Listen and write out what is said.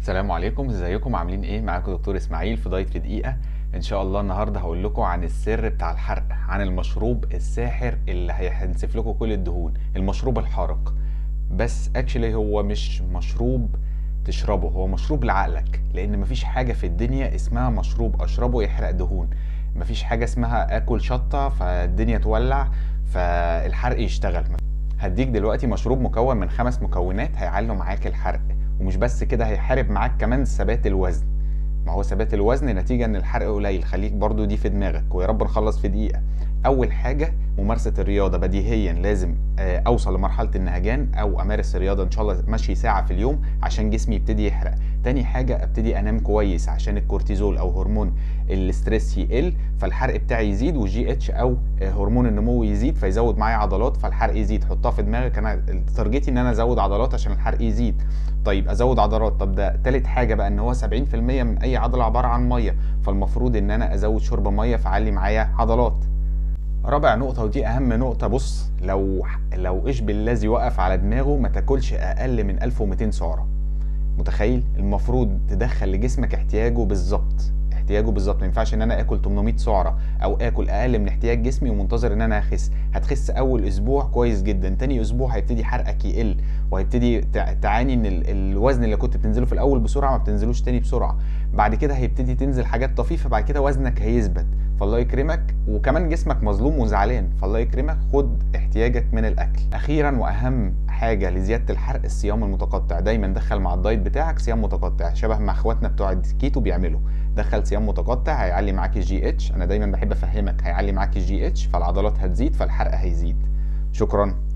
السلام عليكم ازيكم عاملين ايه معاكم دكتور اسماعيل في دايت في دقيقه ان شاء الله النهارده هقول لكم عن السر بتاع الحرق عن المشروب الساحر اللي هينسف لكم كل الدهون المشروب الحارق بس اكشلي هو مش مشروب تشربه هو مشروب لعقلك لان مفيش حاجه في الدنيا اسمها مشروب اشربه يحرق دهون مفيش حاجه اسمها اكل شطه فالدنيا تولع فالحرق يشتغل هديك دلوقتي مشروب مكون من خمس مكونات هيعلوا معاك الحرق ومش بس كده هيحارب معاك كمان ثبات الوزن ما هو ثبات الوزن نتيجه ان الحرق قليل خليك برضو دي في دماغك ويا رب نخلص في دقيقه اول حاجه ممارسه الرياضه بديهيا لازم اوصل لمرحله النهجان او امارس الرياضه ان شاء الله مشي ساعه في اليوم عشان جسمي يبتدي يحرق تاني حاجه ابتدي انام كويس عشان الكورتيزول او هرمون الاستريس يقل فالحرق بتاعي يزيد والجي اتش او هرمون النمو يزيد فيزود معايا عضلات فالحرق يزيد حطها في دماغك انا تارجتي ان انا ازود عضلات عشان الحرق يزيد طيب ازود عضلات طب ده تالت حاجه بقى ان هو 70% من اي عضله عباره عن ميه فالمفروض ان انا ازود شرب ميه فعلي معايا عضلات رابع نقطة ودي أهم نقطة بص لو لو إيش بالذي وقف على دماغه ما تاكلش أقل من 1200 سعرة متخيل المفروض تدخل لجسمك احتياجه بالظبط احتياجه بالظبط ما ينفعش ان انا اكل 800 سعره او اكل اقل من احتياج جسمي ومنتظر ان انا اخس هتخس اول اسبوع كويس جدا تاني اسبوع هيبتدي حرقك يقل وهيبتدي تعاني ان الوزن اللي كنت بتنزله في الاول بسرعه ما بتنزلوش تاني بسرعه بعد كده هيبتدي تنزل حاجات طفيفه بعد كده وزنك هيثبت فالله يكرمك وكمان جسمك مظلوم وزعلان فالله يكرمك خد احتياجك من الاكل اخيرا واهم حاجه لزياده الحرق الصيام المتقطع دايما دخل مع الدايت بتاعك صيام متقطع شبه ما اخواتنا بتوع الكيتو بيعملوا دخل صيام متقطع هيعلي معاك الجي اتش انا دايما بحب افهمك هيعلي معاك الجي اتش فالعضلات هتزيد فالحرق هيزيد شكرا